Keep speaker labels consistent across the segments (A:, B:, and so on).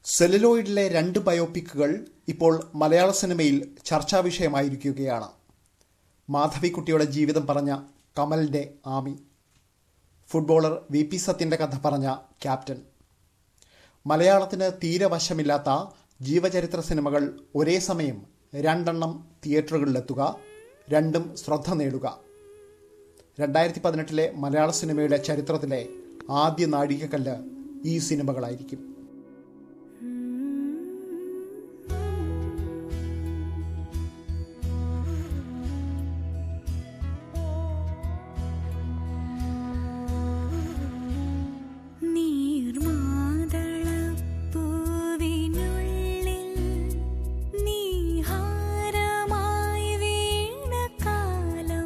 A: സെലുലോയിഡിലെ രണ്ട് ബയോപിക്കുകൾ ഇപ്പോൾ മലയാള സിനിമയിൽ ചർച്ചാ വിഷയമായിരിക്കുകയാണ് മാധവിക്കുട്ടിയുടെ ജീവിതം പറഞ്ഞ കമലിൻ്റെ ആമി ഫുട്ബോളർ വി പി സത്യൻ്റെ കഥ പറഞ്ഞ ക്യാപ്റ്റൻ മലയാളത്തിന് തീരെ വശമില്ലാത്ത ജീവചരിത്ര സിനിമകൾ ഒരേ സമയം രണ്ടെണ്ണം തിയേറ്ററുകളിലെത്തുക രണ്ടും ശ്രദ്ധ നേടുക രണ്ടായിരത്തി പതിനെട്ടിലെ മലയാള സിനിമയുടെ ചരിത്രത്തിലെ ആദ്യ നാഴികക്കല്ല് ഈ സിനിമകളായിരിക്കും
B: നീർമാതളപ്പൂവിനുള്ളിൽ നീഹാരമായി വീണ കാലം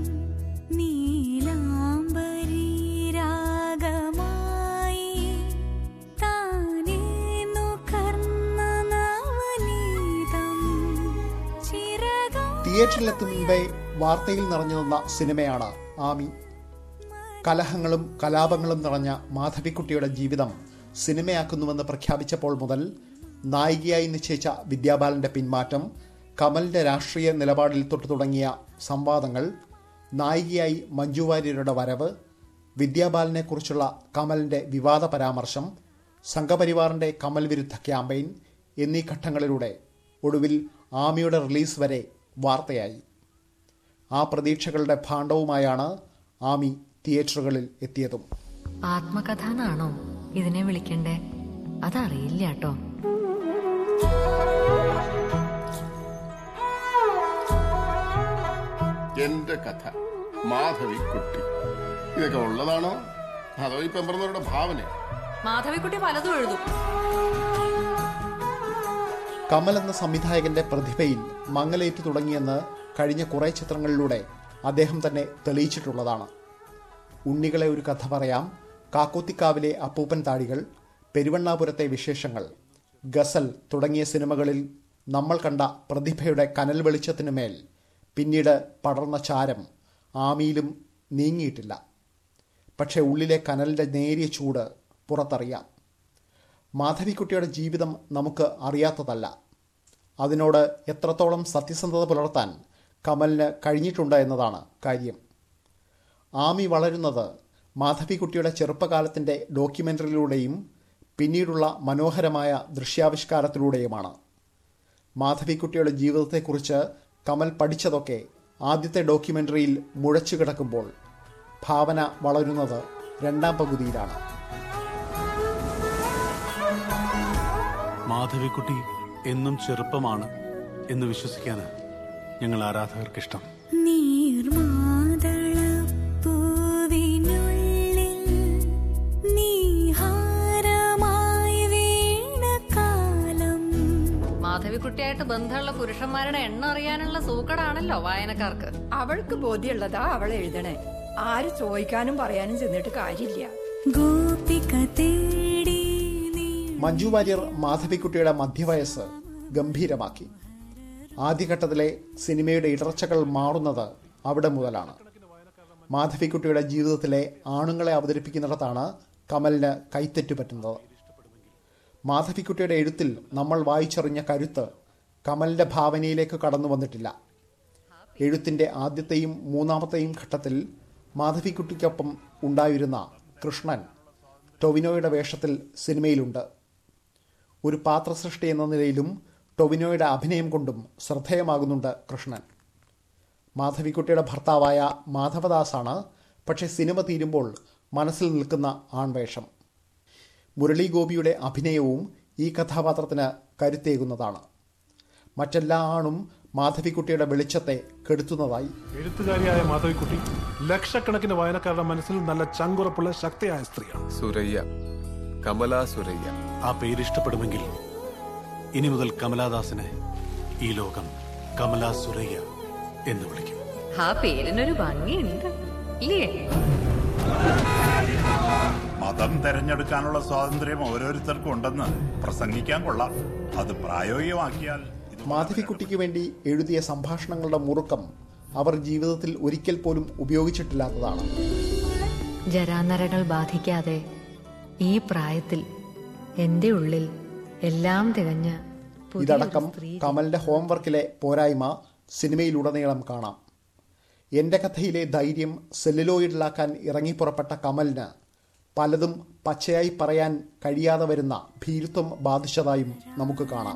B: നീലാംബരീരാഗമായി താനേ നുകർന്ന നവനീതം ചിരകാ
A: തിയേറ്ററിലെത്തും മുമ്പേ വാർത്തയിൽ നിറഞ്ഞു നിന്ന സിനിമയാണ് ആമി കലഹങ്ങളും കലാപങ്ങളും നിറഞ്ഞ മാധവിക്കുട്ടിയുടെ ജീവിതം സിനിമയാക്കുന്നുവെന്ന് പ്രഖ്യാപിച്ചപ്പോൾ മുതൽ നായികയായി നിശ്ചയിച്ച വിദ്യാബാലന്റെ പിന്മാറ്റം കമലിന്റെ രാഷ്ട്രീയ നിലപാടിൽ തൊട്ടു തുടങ്ങിയ സംവാദങ്ങൾ നായികയായി മഞ്ജു വാര്യരുടെ വരവ് വിദ്യാബാലനെക്കുറിച്ചുള്ള കമലിന്റെ വിവാദ പരാമർശം സംഘപരിവാറിന്റെ കമൽ വിരുദ്ധ ക്യാമ്പയിൻ എന്നീ ഘട്ടങ്ങളിലൂടെ ഒടുവിൽ ആമിയുടെ റിലീസ് വരെ വാർത്തയായി ആ പ്രതീക്ഷകളുടെ ഭാണ്ഡവുമായാണ് ആമി തിയേറ്ററുകളിൽ എത്തിയതും
C: ആത്മകഥ എന്നാണോ ഇതിനെ വിളിക്കണ്ടേ അതറിയില്ല കേട്ടോ
D: എന്റെ കഥ മാധവി കുട്ടി ഇതൊക്കെ ഉള്ളതാണോ അതോ ഈ പെമ്പറന്നവരുടെ ഭാവന
C: മാധവിക്കുട്ടി പലതും എഴുതും
A: കമൽ എന്ന സംവിധായകന്റെ പ്രതിഭയിൽ മങ്ങലേറ്റു തുടങ്ങിയെന്ന് കഴിഞ്ഞ കുറേ ചിത്രങ്ങളിലൂടെ അദ്ദേഹം തന്നെ തെളിയിച്ചിട്ടുള്ളതാണ് ഉണ്ണികളെ ഒരു കഥ പറയാം കാക്കോത്തിക്കാവിലെ അപ്പൂപ്പൻ താടികൾ പെരുവണ്ണാപുരത്തെ വിശേഷങ്ങൾ ഗസൽ തുടങ്ങിയ സിനിമകളിൽ നമ്മൾ കണ്ട പ്രതിഭയുടെ കനൽ വെളിച്ചത്തിനു മേൽ പിന്നീട് പടർന്ന ചാരം ആമിയിലും നീങ്ങിയിട്ടില്ല പക്ഷേ ഉള്ളിലെ കനലിൻ്റെ നേരിയ ചൂട് പുറത്തറിയാം മാധവിക്കുട്ടിയുടെ ജീവിതം നമുക്ക് അറിയാത്തതല്ല അതിനോട് എത്രത്തോളം സത്യസന്ധത പുലർത്താൻ കമലിന് കഴിഞ്ഞിട്ടുണ്ട് എന്നതാണ് കാര്യം ആമി വളരുന്നത് മാധവിക്കുട്ടിയുടെ ചെറുപ്പകാലത്തിൻ്റെ ഡോക്യുമെൻ്ററിയിലൂടെയും പിന്നീടുള്ള മനോഹരമായ ദൃശ്യാവിഷ്കാരത്തിലൂടെയുമാണ് മാധവിക്കുട്ടിയുടെ ജീവിതത്തെക്കുറിച്ച് കമൽ പഠിച്ചതൊക്കെ ആദ്യത്തെ ഡോക്യുമെൻ്ററിയിൽ മുഴച്ചു കിടക്കുമ്പോൾ ഭാവന വളരുന്നത് രണ്ടാം പകുതിയിലാണ്
E: മാധവിക്കുട്ടി എന്നും ചെറുപ്പമാണ് എന്ന് വിശ്വസിക്കാന് ഞങ്ങൾ ആരാധകർക്കിഷ്ടം
B: നീർമാതളപ്പൂവിനുള്ളിൽ നീഹാരമായി വീണ കാലം
C: മാധവിക്കുട്ടിയായിട്ട് ബന്ധമുള്ള പുരുഷന്മാരുടെ എണ്ണം അറിയാനുള്ള സൂക്കടാണല്ലോ വായനക്കാർക്ക്
F: അവൾക്ക് ബോധ്യമുള്ളതാ അവൾ എഴുതണേ ആര് ചോദിക്കാനും പറയാനും ചെന്നിട്ട് കാര്യമില്ല
B: ഗോപിക തേടി നീ
A: മഞ്ജു വാര്യർ മാധവിക്കുട്ടിയുടെ മധ്യവയസ്സ് ഗംഭീരമാക്കി ആദ്യഘട്ടത്തിലെ സിനിമയുടെ ഇടർച്ചകൾ മാറുന്നത് അവിടെ മുതലാണ് മാധവിക്കുട്ടിയുടെ ജീവിതത്തിലെ ആണുങ്ങളെ അവതരിപ്പിക്കുന്നിടത്താണ് കമലിന് കൈത്തെറ്റു പറ്റുന്നത് മാധവിക്കുട്ടിയുടെ എഴുത്തിൽ നമ്മൾ വായിച്ചറിഞ്ഞ കരുത്ത് കമലിന്റെ ഭാവനയിലേക്ക് കടന്നു വന്നിട്ടില്ല എഴുത്തിന്റെ ആദ്യത്തെയും മൂന്നാമത്തെയും ഘട്ടത്തിൽ മാധവിക്കുട്ടിക്കൊപ്പം ഉണ്ടായിരുന്ന കൃഷ്ണൻ ടൊവിനോയുടെ വേഷത്തിൽ സിനിമയിലുണ്ട് ഒരു പാത്രസൃഷ്ടി എന്ന നിലയിലും ടൊവിനോയുടെ അഭിനയം കൊണ്ടും ശ്രദ്ധേയമാകുന്നുണ്ട് കൃഷ്ണൻ മാധവിക്കുട്ടിയുടെ ഭർത്താവായ മാധവദാസാണ് പക്ഷേ സിനിമ തീരുമ്പോൾ മനസ്സിൽ നിൽക്കുന്ന ആൺവേഷം മുരളി ഗോപിയുടെ അഭിനയവും ഈ കഥാപാത്രത്തിന് കരുത്തേകുന്നതാണ് മറ്റെല്ലാ ആണും മാധവിക്കുട്ടിയുടെ വെളിച്ചത്തെ കെടുത്തുന്നതായി
E: എഴുത്തുകാരിയായ മാധവിക്കുട്ടി ലക്ഷക്കണക്കിന് വായനക്കാരുടെ മനസ്സിൽ നല്ല ചങ്കുറപ്പുള്ള ശക്തിയായ സ്ത്രീയാണ്
G: സുരയ്യ കമല സുരയ്യ
E: ആ പേര് ഇഷ്ടപ്പെടുമെങ്കിൽ ഇനി മുതൽ കമലാദാസിനെ ഈ ലോകം കമലാ സുരയ്യ എന്ന് വിളിക്കും
C: ആ പേരിനൊരു ഭംഗിയുണ്ട് ഇല്ലേ
H: മതം തെരഞ്ഞെടുക്കാനുള്ള സ്വാതന്ത്ര്യം ഓരോരുത്തർക്കും ഉണ്ടെന്ന് പ്രസംഗിക്കാൻ കൊള്ളാം അത് പ്രായോഗികമാക്കിയാൽ ഇത്
A: മാധവിക്കുട്ടിക്ക് വേണ്ടി എഴുതിയ സംഭാഷണങ്ങളുടെ മുറുക്കം അവർ ജീവിതത്തിൽ ഒരിക്കൽ പോലും ഉപയോഗിച്ചിട്ടില്ലാത്തതാണ്
C: ജരാനരകൾ ബാധിക്കാതെ ഈ പ്രായത്തിൽ എൻ്റെ ഉള്ളിൽ എല്ലാം തികഞ്ഞ പുതിയൊരു
A: ഇതടക്കം
C: സ്ത്രീ
A: കമലിന്റെ ഹോംവർക്കിലെ പോരായ്മ സിനിമയിലുടനീളം കാണാം എന്റെ കഥയിലെ ധൈര്യം സെല്ലുലോയിഡിലാക്കാൻ ഇറങ്ങിപ്പുറപ്പെട്ട കമലിന് പലതും പച്ചയായി പറയാൻ കഴിയാതെ വരുന്ന ഭീരുത്വം ബാധിച്ചതായും നമുക്ക് കാണാം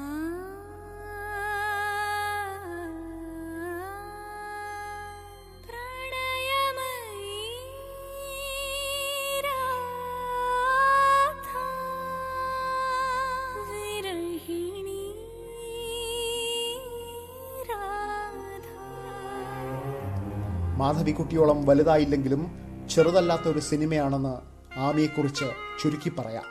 B: പ്രണയമയീ രാധ വിരഹിണി രാധ
A: മാധവിക്കുട്ടിയോളം വലുതായില്ലെങ്കിലും ചെറുതല്ലാത്ത ഒരു സിനിമയാണെന്ന് ആമിയെക്കുറിച്ച് ചുരുക്കി പറയാം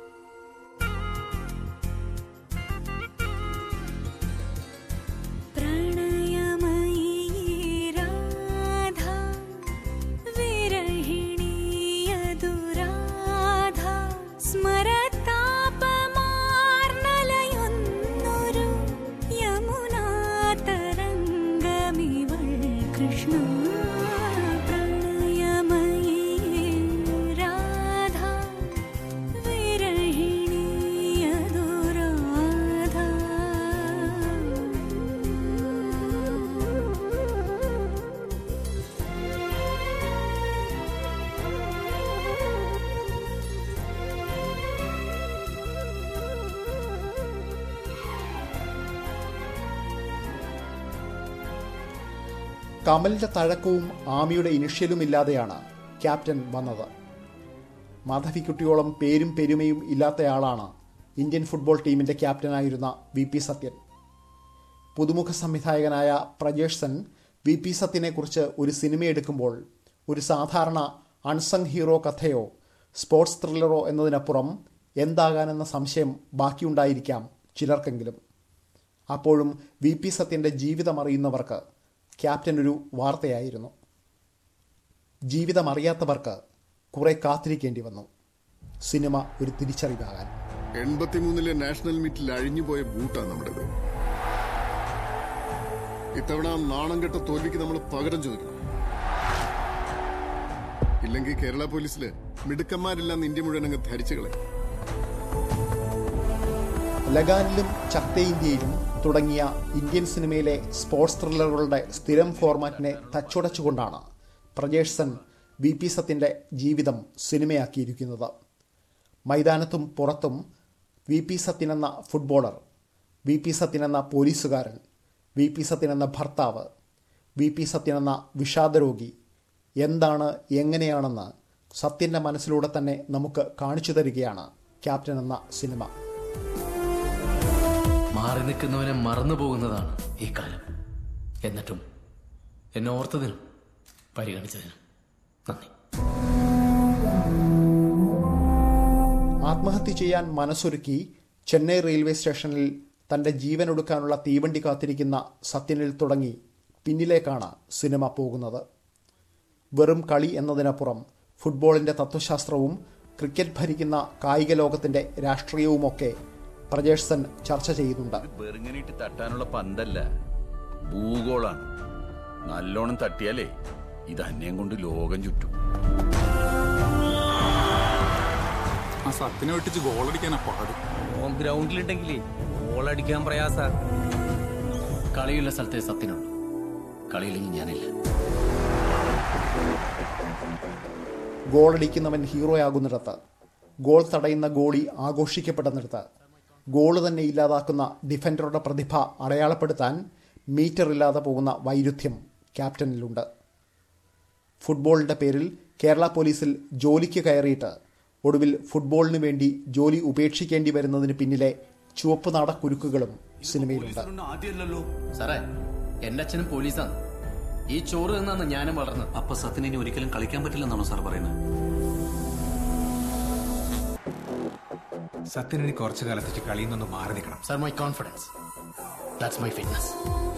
B: പ്രണയമയീ രാധ വിരഹിണി യദുരാധ സ്മരതാപമാർന്നലയൊന്നൊരു യമുനാ തരംഗമിവൾ കൃഷ്ണ പ്രണയമയീ രാധ വിരഹിണി യദുരാധ
A: കമലിന്റെ തഴക്കവും ആമിയുടെ ഇനിഷ്യലും ഇല്ലാതെയാണ് ക്യാപ്റ്റൻ വന്നത് മാധവിക്കുട്ടിയോളം പേരും പെരുമയും ഇല്ലാത്തയാളാണ് ഇന്ത്യൻ ഫുട്ബോൾ ടീമിന്റെ ക്യാപ്റ്റനായിരുന്ന വി പി സത്യൻ പുതുമുഖ സംവിധായകനായ പ്രജേഷ് സെൻ വി പി സത്യനെക്കുറിച്ച് ഒരു സിനിമ എടുക്കുമ്പോൾ ഒരു സാധാരണ അൺസങ് ഹീറോ കഥയോ സ്പോർട്സ് ത്രില്ലറോ എന്നതിനപ്പുറം എന്താകാനെന്ന സംശയം ബാക്കിയുണ്ടായിരിക്കാം ചിലർക്കെങ്കിലും അപ്പോഴും വി പി സത്യൻ്റെ ജീവിതം അറിയുന്നവർക്ക് ക്യാപ്റ്റൻ ഒരു വാർത്തയായിരുന്നു ജീവിതം അറിയാത്തവർക്ക് കുറെ കാത്തിരിക്കേണ്ടി വന്നു സിനിമ ഒരു തിരിച്ചറിവാകാൻ
D: എൺപത്തിമൂന്നിലെ നാഷണൽ മീറ്റിൽ അഴിഞ്ഞുപോയ ബൂട്ടാണ് നമ്മുടേത് ഇത്തവണ ആ നാണം കെട്ട തോൽവിക്ക് നമ്മൾ പകരം ചോദിക്കണം ഇല്ലെങ്കിൽ കേരള പോലീസില് മിടുക്കന്മാരില്ലാന്ന് ഇന്ത്യ മുഴുവൻ അങ്ങ് ധരിച്ചു കളയും
A: ലഗാനിലും ചക്തേ ഇന്ത്യയിലും തുടങ്ങിയ ഇന്ത്യൻ സിനിമയിലെ സ്പോർട്സ് ത്രില്ലറുകളുടെ സ്ഥിരം ഫോർമാറ്റിനെ തച്ചുടച്ചുകൊണ്ടാണ് പ്രജേഷ് സെൻ വി പി സത്യൻ്റെ ജീവിതം സിനിമയാക്കിയിരിക്കുന്നത് മൈതാനത്തും പുറത്തും വി പി സത്യൻ എന്ന ഫുട്ബോളർ വി പി സത്യൻ എന്ന പോലീസുകാരൻ വി പി സത്യൻ എന്ന ഭർത്താവ് വി പി സത്യൻ എന്ന വിഷാദരോഗി എന്താണ് എങ്ങനെയാണെന്ന് സത്യൻ്റെ മനസ്സിലൂടെ തന്നെ നമുക്ക് കാണിച്ചു തരികയാണ് ക്യാപ്റ്റൻ എന്ന സിനിമ
I: മാറി നിൽക്കുന്നവനെ മറന്നു പോകുന്നതാണ് ഈ കാലം എന്നിട്ടും എന്നെ ഓർത്തതിനും പരിഗണിച്ചതിനും നന്ദി
A: ആത്മഹത്യ ചെയ്യാൻ മനസ്സൊരുക്കി ചെന്നൈ റെയിൽവേ സ്റ്റേഷനിൽ തന്റെ ജീവനൊടുക്കാനുള്ള തീവണ്ടി കാത്തിരിക്കുന്ന സത്യനിൽ തുടങ്ങി പിന്നിലേക്കാണ് സിനിമ പോകുന്നത് വെറും കളി എന്നതിനപ്പുറം ഫുട്ബോളിന്റെ തത്വശാസ്ത്രവും ക്രിക്കറ്റ് ഭരിക്കുന്ന കായിക ലോകത്തിന്റെ രാഷ്ട്രീയവുമൊക്കെ പ്രജേഷ് സെൻ ചർച്ച ചെയ്യുന്നുണ്ട്
J: വെറുങ്ങനിട്ട് തട്ടാനുള്ള പന്തല്ല ഭൂഗോളാണ് നല്ലോണം തട്ടിയാലേ ഇത് അന്യം കൊണ്ട് ലോകം ചുറ്റും
K: ആ സത്തിനെ വെട്ടിച്ച് ഗോളടിക്കാനാ പാട്
I: ഓൻ ഗ്രൗണ്ടിലുണ്ടെങ്കിലേ ഗോളടിക്കാൻ പ്രയാസ കളിയുള്ള സ്ഥലത്തെ സത്യനുള്ളൂ കളിയില്ലെങ്കിൽ ഞാനില്ല
A: ഗോളടിക്കുന്നവൻ ഹീറോയാകുന്നിടത്ത് ഗോൾ തടയുന്ന ഗോളി ആഘോഷിക്കപ്പെടുന്നിടത്ത് ഗോള് തന്നെ ഇല്ലാതാക്കുന്ന ഡിഫൻഡറുടെ പ്രതിഭ അടയാളപ്പെടുത്താൻ മീറ്റർ ഇല്ലാതെ പോകുന്ന വൈരുദ്ധ്യം ക്യാപ്റ്റനിലുണ്ട് ഫുട്ബോളിന്റെ പേരിൽ കേരള പോലീസിൽ ജോലിക്ക് കയറിയിട്ട് ഒടുവിൽ ഫുട്ബോളിന് വേണ്ടി ജോലി ഉപേക്ഷിക്കേണ്ടി വരുന്നതിന് പിന്നിലെ ചുവപ്പ് നാടക്കുരുക്കുകളും സിനിമയിലുണ്ട്
I: ആദ്യമല്ലല്ലോ സാറേ എന്റെ അച്ഛനും പോലീസാണ് ഈ ചോറ് നിന്നാണ് ഞാനും വളർന്നത്
E: അപ്പൊ സത്യന് ഇനി ഒരിക്കലും കളിക്കാൻ പറ്റില്ലെന്നാണോ സാർ പറയുന്നത്
L: സത്യൻ ഇനി കുറച്ചു കാലത്തേക്ക് കളിയിൽ നിന്ന് മാറി നിൽക്കണം
I: sir my confidence that's my fitness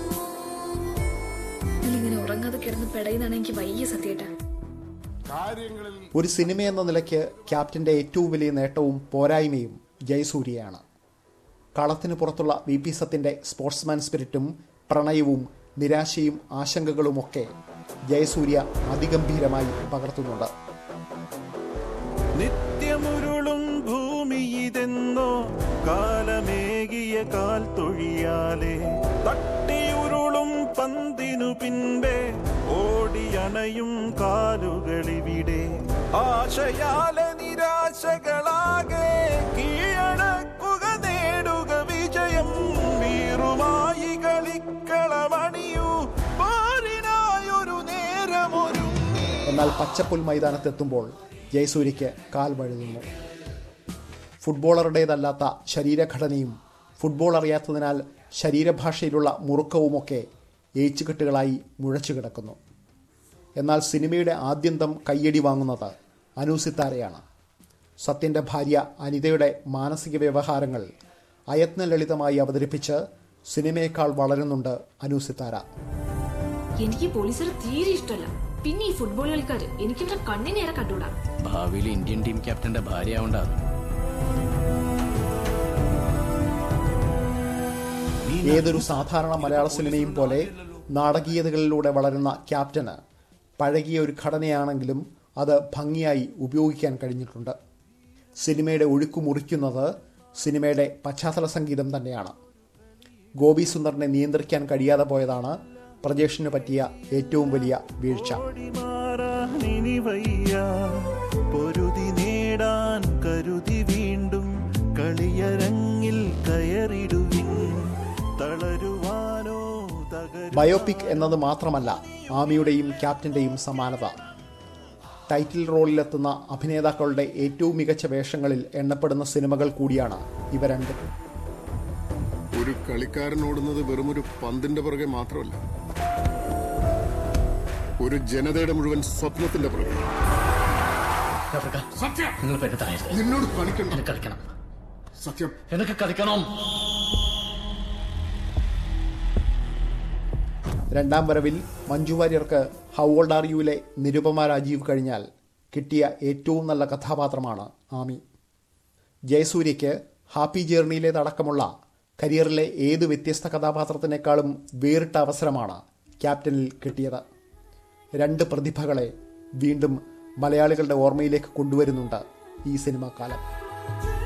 M: ഇങ്ങനെ ഉറങ്ങാതെ കിടന്ന് പെടയുന്നതാണ് എനിക്ക് വയ്യ സത്യേട്ടാ
A: ഒരു സിനിമ എന്ന നിലയ്ക്ക് ക്യാപ്റ്റന്റെ ഏറ്റവും വലിയ നേട്ടവും പോരായ്മയും ജയസൂര്യയാണ് കളത്തിന് പുറത്തുള്ള വി പി സത്യന്റെ സ്പോർട്സ്മാൻ സ്പിരിറ്റും പ്രണയവും നിരാശയും ആശങ്കകളുമൊക്കെ ജയസൂര്യ അതിഗംഭീരമായി പകർത്തുന്നുണ്ട്
N: നിത്യമുരുളും ഭൂമി ഭൂമിയിതെന്നോ കാലമേകിയ കാൽ തൊഴിയാലേ തട്ടിയുരുളും പന്തിനു പിൻപേ ഓടിയണയും കാലുകളിവിടെ ആശയാലെ നിരാശകളാകെ കീഴടക്കുക നേടുക വിജയം വീറുമായി കളിക്കളമണിയൂ പോരിനായൊരു നേരമൊരുങ്ങി
A: എന്നാൽ പച്ചപ്പുൽ മൈതാനത്തെത്തുമ്പോൾ ജയസൂര്യയ്ക്ക് കാൽ വഴുതുന്നു ഫുട്ബോളറുടേതല്ലാത്ത ശരീരഘടനയും ഫുട്ബോൾ അറിയാത്തതിനാൽ ശരീരഭാഷയിലുള്ള മുറുക്കവുമൊക്കെ ഏച്ചുകെട്ടുകളായി മുഴച്ചു കിടക്കുന്നു എന്നാൽ സിനിമയുടെ ആദ്യന്തം കയ്യടി വാങ്ങുന്നത് അനു സിത്താരയാണ് സത്യൻ്റെ ഭാര്യ അനിതയുടെ മാനസിക വ്യവഹാരങ്ങൾ അയത്ന ലളിതമായി അവതരിപ്പിച്ച് സിനിമയേക്കാൾ വളരുന്നുണ്ട് അനു സിത്താര
M: എനിക്ക് പോലീസുകാരെ തീരെ ഇഷ്ടമല്ല പിന്നെ ഈ ഫുട്ബോൾ കളിക്കാര് എനിക്ക് ഇവരെ കണ്ണിനേരെ കണ്ടുകൂടാ
I: ഭാവിയിൽ ഇന്ത്യൻ ടീം ക്യാപ്റ്റന്റെ ഭാര്യ ആവണ്ട
A: ഏതൊരു സാധാരണ മലയാള സിനിമയും പോലെ നാടകീയതകളിലൂടെ വളരുന്ന ക്യാപ്റ്റന് പഴകിയ ഒരു ഘടനയാണെങ്കിലും അത് ഭംഗിയായി ഉപയോഗിക്കാൻ കഴിഞ്ഞിട്ടുണ്ട് സിനിമയുടെ ഒഴുക്കു മുറിക്കുന്നത് സിനിമയുടെ പശ്ചാത്തല സംഗീതം തന്നെയാണ് ഗോപി സുന്ദറിനെ നിയന്ത്രിക്കാൻ കഴിയാതെ പോയതാണ് പ്രജേഷിന് പറ്റിയ ഏറ്റവും വലിയ വീഴ്ച
N: മാറാനിനി വയ്യ പൊരുതി നേടാൻ കരുതി വീണ്ടും കളിയരങ്ങിൽ കയറിടുവിൻ തളരുവാനോ തകരു
A: ബയോപിക് എന്നത് മാത്രമല്ല ആമിയുടെയും ക്യാപ്റ്റന്റെയും സമാനത ടൈറ്റിൽ റോളിലെത്തുന്ന അഭിനേതാക്കളുടെ ഏറ്റവും മികച്ച വേഷങ്ങളിൽ എണ്ണപ്പെടുന്ന സിനിമകൾ കൂടിയാണ് ഇവ രണ്ടും
D: ഒരു കളിക്കാരൻ ഓടുന്നത് വെറുമൊരു പന്തിന്റെ പുറകെ മാത്രമല്ല ഒരു ജനതയുടെ മുഴുവൻ സ്വപ്നത്തിന്റെ പുറകെ സത്യം
I: നിങ്ങൾ പെണ്ണ് തടയരുത്
D: നിന്നോട് കളിക്കണം
I: എനിക്ക് കളിക്കണം
D: സത്യം
I: എനിക്ക് കളിക്കണം
A: രണ്ടാം വരവിൽ മഞ്ജു വാര്യർക്ക് ഹൗ ഓൾഡ് ആർ യുവിലെ നിരുപമ രാജീവ് കഴിഞ്ഞാൽ കിട്ടിയ ഏറ്റവും നല്ല കഥാപാത്രമാണ് ആമി ജയസൂര്യയ്ക്ക് ഹാപ്പി ജേർണിയിലേതടക്കമുള്ള കരിയറിലെ ഏത് വ്യത്യസ്ത കഥാപാത്രത്തിനേക്കാളും വേറിട്ട അവസരമാണ് ക്യാപ്റ്റനിൽ കിട്ടിയത് രണ്ട് പ്രതിഭകളെ വീണ്ടും മലയാളികളുടെ ഓർമ്മയിലേക്ക് കൊണ്ടുവരുന്നുണ്ട് ഈ സിനിമാ കാലം